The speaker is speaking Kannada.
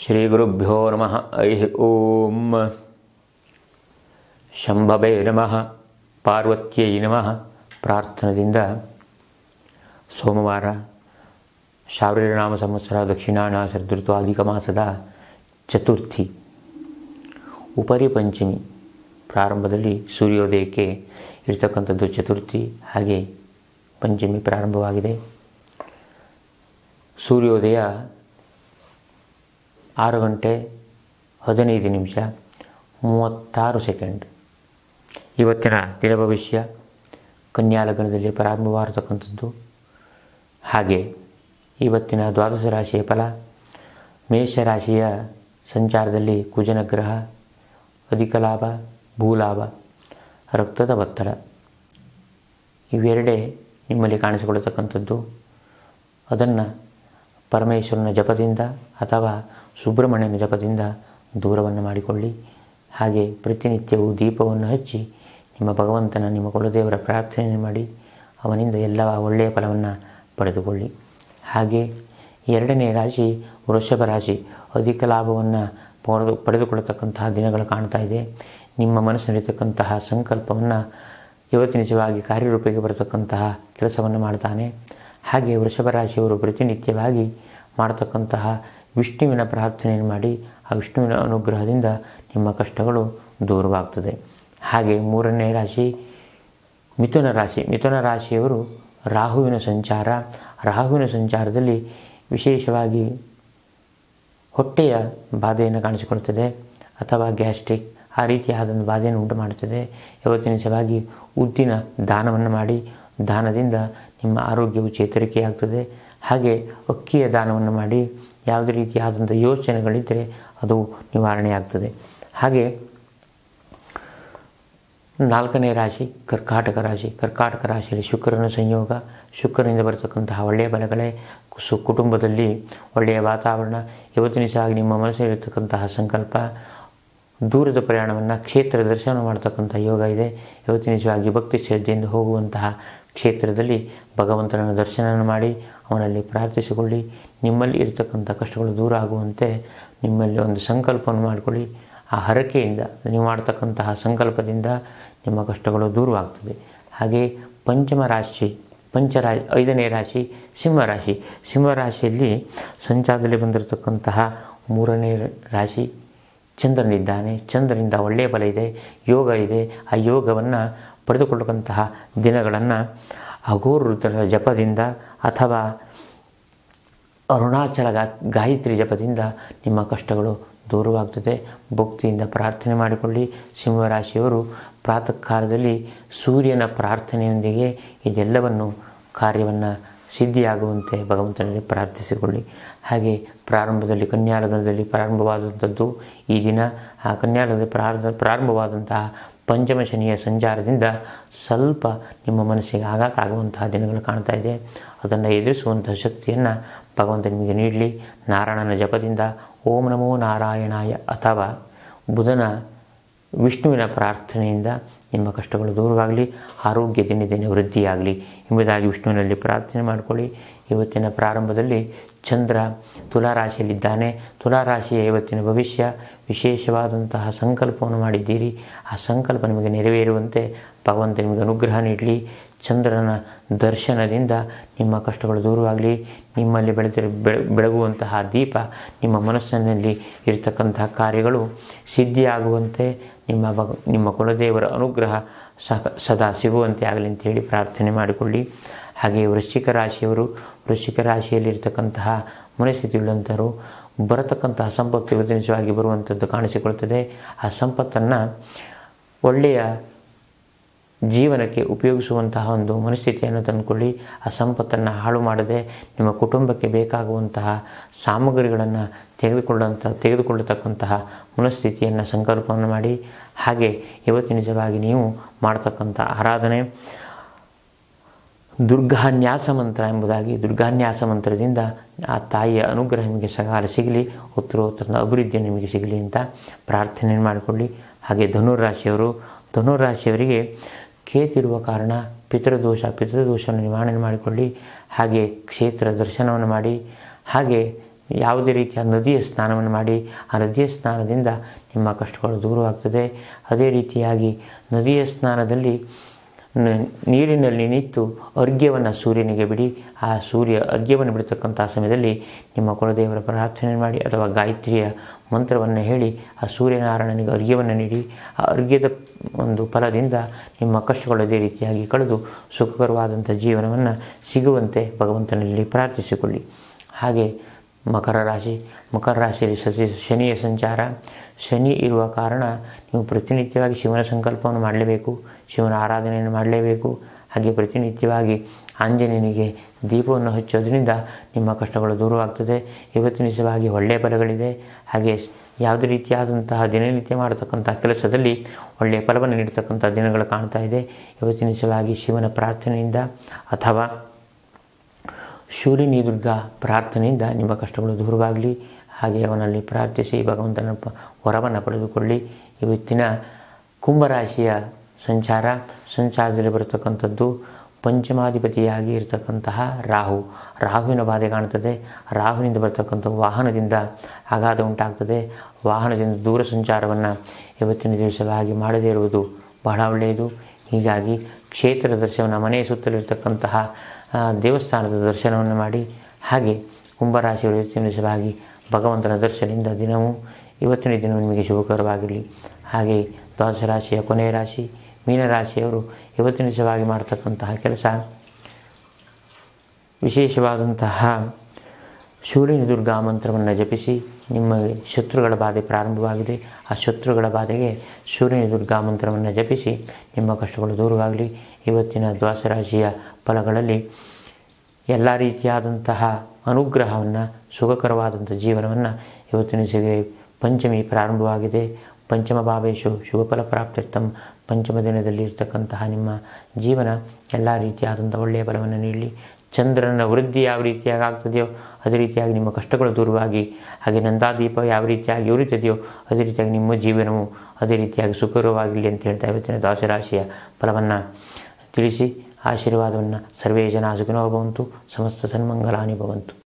ಶ್ರೀಗುರುಭ್ಯೋ ನಮಃ ಐ ಓಂ ಶಂಭವೇ ನಮಃ ಪಾರ್ವತ್ಯೈ ನಮಃ ಪ್ರಾರ್ಥನದಿಂದ ಸೋಮವಾರ ನಾಮ ಸಂವತ್ಸರ ದಕ್ಷಿಣಾನ ಶರದೃತು ಅಧಿಕ ಮಾಸದ ಚತುರ್ಥಿ ಉಪರಿ ಪಂಚಮಿ ಪ್ರಾರಂಭದಲ್ಲಿ ಸೂರ್ಯೋದಯಕ್ಕೆ ಇರ್ತಕ್ಕಂಥದ್ದು ಚತುರ್ಥಿ ಹಾಗೆ ಪಂಚಮಿ ಪ್ರಾರಂಭವಾಗಿದೆ ಸೂರ್ಯೋದಯ ಆರು ಗಂಟೆ ಹದಿನೈದು ನಿಮಿಷ ಮೂವತ್ತಾರು ಸೆಕೆಂಡ್ ಇವತ್ತಿನ ದಿನ ಭವಿಷ್ಯ ಕನ್ಯಾ ಲಗ್ನದಲ್ಲಿ ಪ್ರಾರಂಭವಾಗಿರತಕ್ಕಂಥದ್ದು ಹಾಗೆ ಇವತ್ತಿನ ದ್ವಾದಶ ರಾಶಿಯ ಫಲ ಮೇಷರಾಶಿಯ ಸಂಚಾರದಲ್ಲಿ ಕುಜನ ಗ್ರಹ ಅಧಿಕ ಲಾಭ ಭೂಲಾಭ ರಕ್ತದ ಒತ್ತಡ ಇವೆರಡೇ ನಿಮ್ಮಲ್ಲಿ ಕಾಣಿಸಿಕೊಳ್ಳತಕ್ಕಂಥದ್ದು ಅದನ್ನು ಪರಮೇಶ್ವರನ ಜಪದಿಂದ ಅಥವಾ ಸುಬ್ರಹ್ಮಣ್ಯನ ಜಪದಿಂದ ದೂರವನ್ನು ಮಾಡಿಕೊಳ್ಳಿ ಹಾಗೆ ಪ್ರತಿನಿತ್ಯವೂ ದೀಪವನ್ನು ಹಚ್ಚಿ ನಿಮ್ಮ ಭಗವಂತನ ನಿಮ್ಮ ಕುಲದೇವರ ಪ್ರಾರ್ಥನೆ ಮಾಡಿ ಅವನಿಂದ ಎಲ್ಲ ಒಳ್ಳೆಯ ಫಲವನ್ನು ಪಡೆದುಕೊಳ್ಳಿ ಹಾಗೆ ಎರಡನೇ ರಾಶಿ ವೃಷಭ ರಾಶಿ ಅಧಿಕ ಲಾಭವನ್ನು ಪಡೆದು ಪಡೆದುಕೊಳ್ಳತಕ್ಕಂತಹ ದಿನಗಳು ಕಾಣ್ತಾ ಇದೆ ನಿಮ್ಮ ಮನಸ್ಸಿನಲ್ಲಿರ್ತಕ್ಕಂತಹ ಸಂಕಲ್ಪವನ್ನು ಯವತಿನಿಜವಾಗಿ ಕಾರ್ಯರೂಪಕ್ಕೆ ಬರತಕ್ಕಂತಹ ಕೆಲಸವನ್ನು ಮಾಡ್ತಾನೆ ಹಾಗೆ ವೃಷಭ ರಾಶಿಯವರು ಪ್ರತಿನಿತ್ಯವಾಗಿ ಮಾಡತಕ್ಕಂತಹ ವಿಷ್ಣುವಿನ ಪ್ರಾರ್ಥನೆಯನ್ನು ಮಾಡಿ ಆ ವಿಷ್ಣುವಿನ ಅನುಗ್ರಹದಿಂದ ನಿಮ್ಮ ಕಷ್ಟಗಳು ದೂರವಾಗ್ತದೆ ಹಾಗೆ ಮೂರನೇ ರಾಶಿ ಮಿಥುನ ರಾಶಿ ಮಿಥುನ ರಾಶಿಯವರು ರಾಹುವಿನ ಸಂಚಾರ ರಾಹುವಿನ ಸಂಚಾರದಲ್ಲಿ ವಿಶೇಷವಾಗಿ ಹೊಟ್ಟೆಯ ಬಾಧೆಯನ್ನು ಕಾಣಿಸಿಕೊಳ್ತದೆ ಅಥವಾ ಗ್ಯಾಸ್ಟ್ರಿಕ್ ಆ ರೀತಿಯಾದ ಬಾಧೆಯನ್ನು ಉಂಟು ಮಾಡುತ್ತದೆ ಇವತ್ತಿನ ಸಲುವಾಗಿ ಉದ್ದಿನ ದಾನವನ್ನು ಮಾಡಿ ದಾನದಿಂದ ನಿಮ್ಮ ಆರೋಗ್ಯವು ಚೇತರಿಕೆಯಾಗ್ತದೆ ಹಾಗೆ ಅಕ್ಕಿಯ ದಾನವನ್ನು ಮಾಡಿ ಯಾವುದೇ ರೀತಿಯಾದಂಥ ಯೋಚನೆಗಳಿದ್ದರೆ ಅದು ನಿವಾರಣೆಯಾಗ್ತದೆ ಹಾಗೆ ನಾಲ್ಕನೇ ರಾಶಿ ಕರ್ಕಾಟಕ ರಾಶಿ ಕರ್ಕಾಟಕ ರಾಶಿಯಲ್ಲಿ ಶುಕ್ರನ ಸಂಯೋಗ ಶುಕ್ರನಿಂದ ಬರತಕ್ಕಂತಹ ಒಳ್ಳೆಯ ಫಲಗಳೇ ಸು ಕುಟುಂಬದಲ್ಲಿ ಒಳ್ಳೆಯ ವಾತಾವರಣ ಇವತ್ತಿನ ಸಹ ನಿಮ್ಮ ಮನಸ್ಸಲ್ಲಿರ್ತಕ್ಕಂತಹ ಸಂಕಲ್ಪ ದೂರದ ಪ್ರಯಾಣವನ್ನು ಕ್ಷೇತ್ರ ದರ್ಶನ ಮಾಡತಕ್ಕಂಥ ಯೋಗ ಇದೆ ಇವತ್ತಿನ ನಿಜವಾಗಿ ಭಕ್ತಿ ಶ್ರದ್ಧೆಯಿಂದ ಹೋಗುವಂತಹ ಕ್ಷೇತ್ರದಲ್ಲಿ ಭಗವಂತನ ದರ್ಶನ ಮಾಡಿ ಅವನಲ್ಲಿ ಪ್ರಾರ್ಥಿಸಿಕೊಳ್ಳಿ ನಿಮ್ಮಲ್ಲಿ ಇರತಕ್ಕಂಥ ಕಷ್ಟಗಳು ದೂರ ಆಗುವಂತೆ ನಿಮ್ಮಲ್ಲಿ ಒಂದು ಸಂಕಲ್ಪವನ್ನು ಮಾಡಿಕೊಳ್ಳಿ ಆ ಹರಕೆಯಿಂದ ನೀವು ಮಾಡ್ತಕ್ಕಂತಹ ಸಂಕಲ್ಪದಿಂದ ನಿಮ್ಮ ಕಷ್ಟಗಳು ದೂರವಾಗ್ತದೆ ಹಾಗೆ ಪಂಚಮ ರಾಶಿ ಪಂಚರಾ ಐದನೇ ರಾಶಿ ಸಿಂಹರಾಶಿ ಸಿಂಹರಾಶಿಯಲ್ಲಿ ಸಂಚಾರದಲ್ಲಿ ಬಂದಿರತಕ್ಕಂತಹ ಮೂರನೇ ರಾಶಿ ಚಂದ್ರನಿದ್ದಾನೆ ಚಂದ್ರನಿಂದ ಒಳ್ಳೆಯ ಫಲ ಇದೆ ಯೋಗ ಇದೆ ಆ ಯೋಗವನ್ನು ಪಡೆದುಕೊಳ್ಳತಕ್ಕಂತಹ ದಿನಗಳನ್ನು ಅಘೋರುದ್ರರ ಜಪದಿಂದ ಅಥವಾ ಅರುಣಾಚಲ ಗಾ ಗಾಯತ್ರಿ ಜಪದಿಂದ ನಿಮ್ಮ ಕಷ್ಟಗಳು ದೂರವಾಗ್ತದೆ ಭಕ್ತಿಯಿಂದ ಪ್ರಾರ್ಥನೆ ಮಾಡಿಕೊಳ್ಳಿ ಸಿಂಹರಾಶಿಯವರು ಪ್ರಾತಃ ಕಾಲದಲ್ಲಿ ಸೂರ್ಯನ ಪ್ರಾರ್ಥನೆಯೊಂದಿಗೆ ಇದೆಲ್ಲವನ್ನು ಕಾರ್ಯವನ್ನು ಸಿದ್ಧಿಯಾಗುವಂತೆ ಭಗವಂತನಲ್ಲಿ ಪ್ರಾರ್ಥಿಸಿಕೊಳ್ಳಿ ಹಾಗೆ ಪ್ರಾರಂಭದಲ್ಲಿ ಕನ್ಯಾಲಗ್ನದಲ್ಲಿ ಪ್ರಾರಂಭವಾದಂಥದ್ದು ಈ ದಿನ ಆ ಕನ್ಯಾಲಗ್ನದಲ್ಲಿ ಪ್ರಾರಂಭ ಪ್ರಾರಂಭವಾದಂತಹ ಪಂಚಮ ಶನಿಯ ಸಂಚಾರದಿಂದ ಸ್ವಲ್ಪ ನಿಮ್ಮ ಮನಸ್ಸಿಗೆ ಆಘಾತ ಆಗುವಂತಹ ದಿನಗಳು ಕಾಣ್ತಾ ಇದೆ ಅದನ್ನು ಎದುರಿಸುವಂತಹ ಶಕ್ತಿಯನ್ನು ಭಗವಂತ ನಿಮಗೆ ನೀಡಲಿ ನಾರಾಯಣನ ಜಪದಿಂದ ಓಂ ನಮೋ ನಾರಾಯಣಾಯ ಅಥವಾ ಬುಧನ ವಿಷ್ಣುವಿನ ಪ್ರಾರ್ಥನೆಯಿಂದ ನಿಮ್ಮ ಕಷ್ಟಗಳು ದೂರವಾಗಲಿ ಆರೋಗ್ಯ ದಿನ ದಿನ ವೃದ್ಧಿಯಾಗಲಿ ಎಂಬುದಾಗಿ ವಿಷ್ಣುವಿನಲ್ಲಿ ಪ್ರಾರ್ಥನೆ ಮಾಡಿಕೊಳ್ಳಿ ಇವತ್ತಿನ ಪ್ರಾರಂಭದಲ್ಲಿ ಚಂದ್ರ ತುಲಾರಾಶಿಯಲ್ಲಿದ್ದಾನೆ ತುಲಾರಾಶಿಯ ಇವತ್ತಿನ ಭವಿಷ್ಯ ವಿಶೇಷವಾದಂತಹ ಸಂಕಲ್ಪವನ್ನು ಮಾಡಿದ್ದೀರಿ ಆ ಸಂಕಲ್ಪ ನಿಮಗೆ ನೆರವೇರುವಂತೆ ಭಗವಂತ ನಿಮಗೆ ಅನುಗ್ರಹ ನೀಡಲಿ ಚಂದ್ರನ ದರ್ಶನದಿಂದ ನಿಮ್ಮ ಕಷ್ಟಗಳು ದೂರವಾಗಲಿ ನಿಮ್ಮಲ್ಲಿ ಬೆಳೆದಿರ ಬೆಳಗುವಂತಹ ದೀಪ ನಿಮ್ಮ ಮನಸ್ಸಿನಲ್ಲಿ ಇರತಕ್ಕಂತಹ ಕಾರ್ಯಗಳು ಸಿದ್ಧಿಯಾಗುವಂತೆ ನಿಮ್ಮ ಭಗ ನಿಮ್ಮ ಕುಲದೇವರ ಅನುಗ್ರಹ ಸಹ ಸದಾ ಸಿಗುವಂತೆ ಆಗಲಿ ಅಂತೇಳಿ ಪ್ರಾರ್ಥನೆ ಮಾಡಿಕೊಳ್ಳಿ ಹಾಗೆ ವೃಶ್ಚಿಕ ರಾಶಿಯವರು ವೃಶ್ಚಿಕ ರಾಶಿಯಲ್ಲಿರ್ತಕ್ಕಂತಹ ಮನಸ್ಥಿತಿಯುಳ್ಳಂಥವರು ಬರತಕ್ಕಂತಹ ಸಂಪತ್ತು ವಿಧಿನಿಜವಾಗಿ ಬರುವಂಥದ್ದು ಕಾಣಿಸಿಕೊಳ್ತದೆ ಆ ಸಂಪತ್ತನ್ನು ಒಳ್ಳೆಯ ಜೀವನಕ್ಕೆ ಉಪಯೋಗಿಸುವಂತಹ ಒಂದು ಮನಸ್ಥಿತಿಯನ್ನು ತಂದುಕೊಳ್ಳಿ ಆ ಸಂಪತ್ತನ್ನು ಹಾಳು ಮಾಡದೆ ನಿಮ್ಮ ಕುಟುಂಬಕ್ಕೆ ಬೇಕಾಗುವಂತಹ ಸಾಮಗ್ರಿಗಳನ್ನು ತೆಗೆದುಕೊಳ್ಳುವಂಥ ತೆಗೆದುಕೊಳ್ಳತಕ್ಕಂತಹ ಮನಸ್ಥಿತಿಯನ್ನು ಸಂಕಲ್ಪವನ್ನು ಮಾಡಿ ಹಾಗೆ ಇವತ್ತು ನಿಜವಾಗಿ ನೀವು ಮಾಡತಕ್ಕಂಥ ಆರಾಧನೆ ದುರ್ಗಾನ್ಯಾಸ ಮಂತ್ರ ಎಂಬುದಾಗಿ ದುರ್ಗಾನ್ಯಾಸ ಮಂತ್ರದಿಂದ ಆ ತಾಯಿಯ ಅನುಗ್ರಹ ನಿಮಗೆ ಸಕಾಲ ಸಿಗಲಿ ಉತ್ತರೋತ್ತರದ ಅಭಿವೃದ್ಧಿ ನಿಮಗೆ ಸಿಗಲಿ ಅಂತ ಪ್ರಾರ್ಥನೆ ಮಾಡಿಕೊಳ್ಳಿ ಹಾಗೆ ಧನುರಾಶಿಯವರು ಧನುರಾಶಿಯವರಿಗೆ ಕೇತಿರುವ ಕಾರಣ ಪಿತೃದೋಷ ಪಿತೃದೋಷವನ್ನು ನಿವಾರಣೆ ಮಾಡಿಕೊಳ್ಳಿ ಹಾಗೆ ಕ್ಷೇತ್ರ ದರ್ಶನವನ್ನು ಮಾಡಿ ಹಾಗೆ ಯಾವುದೇ ರೀತಿಯ ನದಿಯ ಸ್ನಾನವನ್ನು ಮಾಡಿ ಆ ನದಿಯ ಸ್ನಾನದಿಂದ ನಿಮ್ಮ ಕಷ್ಟಗಳು ದೂರವಾಗ್ತದೆ ಅದೇ ರೀತಿಯಾಗಿ ನದಿಯ ಸ್ನಾನದಲ್ಲಿ ನ- ನೀರಿನಲ್ಲಿ ನಿಂತು ಅರ್ಘ್ಯವನ್ನು ಸೂರ್ಯನಿಗೆ ಬಿಡಿ ಆ ಸೂರ್ಯ ಅರ್ಘ್ಯವನ್ನು ಬಿಡ್ತಕ್ಕಂಥ ಸಮಯದಲ್ಲಿ ನಿಮ್ಮ ಕುಲದೇವರ ಪ್ರಾರ್ಥನೆ ಮಾಡಿ ಅಥವಾ ಗಾಯತ್ರಿಯ ಮಂತ್ರವನ್ನು ಹೇಳಿ ಆ ಸೂರ್ಯನಾರಾಯಣನಿಗೆ ಅರ್ಘ್ಯವನ್ನು ನೀಡಿ ಆ ಅರ್ಘ್ಯದ ಒಂದು ಫಲದಿಂದ ನಿಮ್ಮ ಕಷ್ಟಗಳು ಅದೇ ರೀತಿಯಾಗಿ ಕಳೆದು ಸುಖಕರವಾದಂಥ ಜೀವನವನ್ನು ಸಿಗುವಂತೆ ಭಗವಂತನಲ್ಲಿ ಪ್ರಾರ್ಥಿಸಿಕೊಳ್ಳಿ ಹಾಗೆ ಮಕರ ರಾಶಿ ಮಕರ ರಾಶಿಯಲ್ಲಿ ಸತಿ ಶನಿಯ ಸಂಚಾರ ಶನಿ ಇರುವ ಕಾರಣ ನೀವು ಪ್ರತಿನಿತ್ಯವಾಗಿ ಶಿವನ ಸಂಕಲ್ಪವನ್ನು ಮಾಡಲೇಬೇಕು ಶಿವನ ಆರಾಧನೆಯನ್ನು ಮಾಡಲೇಬೇಕು ಹಾಗೆ ಪ್ರತಿನಿತ್ಯವಾಗಿ ಆಂಜನೇಯನಿಗೆ ದೀಪವನ್ನು ಹಚ್ಚೋದ್ರಿಂದ ನಿಮ್ಮ ಕಷ್ಟಗಳು ದೂರವಾಗ್ತದೆ ಇವತ್ತಿನ ದಿವಸವಾಗಿ ಒಳ್ಳೆಯ ಫಲಗಳಿದೆ ಹಾಗೆ ಯಾವುದೇ ರೀತಿಯಾದಂತಹ ದಿನನಿತ್ಯ ಮಾಡತಕ್ಕಂಥ ಕೆಲಸದಲ್ಲಿ ಒಳ್ಳೆಯ ಫಲವನ್ನು ನೀಡತಕ್ಕಂಥ ದಿನಗಳು ಕಾಣ್ತಾ ಇದೆ ಇವತ್ತಿನ ದಿವಸವಾಗಿ ಶಿವನ ಪ್ರಾರ್ಥನೆಯಿಂದ ಅಥವಾ ಶೂಲಿನಿ ದುರ್ಗಾ ಪ್ರಾರ್ಥನೆಯಿಂದ ನಿಮ್ಮ ಕಷ್ಟಗಳು ದೂರವಾಗಲಿ ಹಾಗೆ ಅವನಲ್ಲಿ ಪ್ರಾರ್ಥಿಸಿ ಭಗವಂತನ ಪ ವರವನ್ನು ಪಡೆದುಕೊಳ್ಳಿ ಇವತ್ತಿನ ಕುಂಭರಾಶಿಯ ಸಂಚಾರ ಸಂಚಾರದಲ್ಲಿ ಬರತಕ್ಕಂಥದ್ದು ಪಂಚಮಾಧಿಪತಿಯಾಗಿ ಇರತಕ್ಕಂತಹ ರಾಹು ರಾಹುವಿನ ಬಾಧೆ ಕಾಣ್ತದೆ ರಾಹುವಿನಿಂದ ಬರ್ತಕ್ಕಂಥ ವಾಹನದಿಂದ ಆಘಾತ ಉಂಟಾಗ್ತದೆ ವಾಹನದಿಂದ ದೂರ ಸಂಚಾರವನ್ನು ಇವತ್ತಿನ ದಿವಸವಾಗಿ ಮಾಡದೇ ಇರುವುದು ಬಹಳ ಒಳ್ಳೆಯದು ಹೀಗಾಗಿ ಕ್ಷೇತ್ರ ದರ್ಶನ ಮನೆಯ ಸುತ್ತಲಿರ್ತಕ್ಕಂತಹ ಆ, ದೇವಸ್ಥಾನದ ದರ್ಶನವನ್ನು ಮಾಡಿ ಹಾಗೆ ಕುಂಭರಾಶಿಗಳು ಇವತ್ತಿನ ದಿವಸವಾಗಿ ಭಗವಂತನ ದರ್ಶನದಿಂದ ದಿನವೂ ಇವತ್ತಿನ ದಿನ ನಿಮಗೆ ಶುಭಕರವಾಗಿರಲಿ ಹಾಗೆ ದ್ವಾದಶ ರಾಶಿಯ ಕೊನೆಯ ರಾಶಿ ಮೀನರಾಶಿಯವರು ಇವತ್ತಿನ ದಿವಸವಾಗಿ ಮಾಡ್ತಕ್ಕಂತಹ ಕೆಲಸ ವಿಶೇಷವಾದಂತಹ ಶೂಲಿನಿ ದುರ್ಗಾ ಮಂತ್ರವನ್ನು ಜಪಿಸಿ ನಿಮ್ಮ ಶತ್ರುಗಳ ಬಾಧೆ ಪ್ರಾರಂಭವಾಗಿದೆ ಆ ಶತ್ರುಗಳ ಬಾಧೆಗೆ ಶೂಲಿನಿ ದುರ್ಗಾ ಮಂತ್ರವನ್ನು ಜಪಿಸಿ ನಿಮ್ಮ ಕಷ್ಟಗಳು ದೂರವಾಗಲಿ ಇವತ್ತಿನ ದ್ವಾಸರಾಶಿಯ ಫಲಗಳಲ್ಲಿ ಎಲ್ಲ ರೀತಿಯಾದಂತಹ ಅನುಗ್ರಹವನ್ನು ಸುಖಕರವಾದಂಥ ಜೀವನವನ್ನು ಇವತ್ತಿನ ದಿವಸಕ್ಕೆ ಪಂಚಮಿ ಪ್ರಾರಂಭವಾಗಿದೆ ಪಂಚಮ ಭಾವೇಶು ಶುಭಫಲ ಪ್ರಾಪ್ತ್ಯರ್ಥಂ ಪಂಚಮ ದಿನದಲ್ಲಿ ಇರ್ತಕ್ಕಂತಹ ನಿಮ್ಮ ಜೀವನ ಎಲ್ಲ ರೀತಿಯಾದಂಥ ಒಳ್ಳೆಯ ಫಲವನ್ನು ನೀಡಲಿ ಚಂದ್ರನ ವೃದ್ಧಿ ಯಾವ ರೀತಿಯಾಗಿ ಆಗ್ತದೆಯೋ ಅದೇ ರೀತಿಯಾಗಿ ನಿಮ್ಮ ಕಷ್ಟಗಳು ದೂರವಾಗಿ ಹಾಗೆ ನಂದಾದೀಪ ಯಾವ ರೀತಿಯಾಗಿ ಉರಿತದೆಯೋ ಅದೇ ರೀತಿಯಾಗಿ ನಿಮ್ಮ ಜೀವನವು ಅದೇ ರೀತಿಯಾಗಿ ಸುಖಕರವಾಗಿರಲಿ ಅಂತ ಹೇಳ್ತಾ ಇವತ್ತಿನ ದ್ವಾಸರಾಶಿಯ ಫಲವನ್ನು ತಿಳಿಸಿ ಆಶೀರ್ವಾದವನ್ನು ಸರ್ವೇ ಜನ ಸುಖಿನೋ ಭವಂತು ಸಮಸ್ತ ಸನ್ಮಂಗಲಾನಿ ಭವಂತು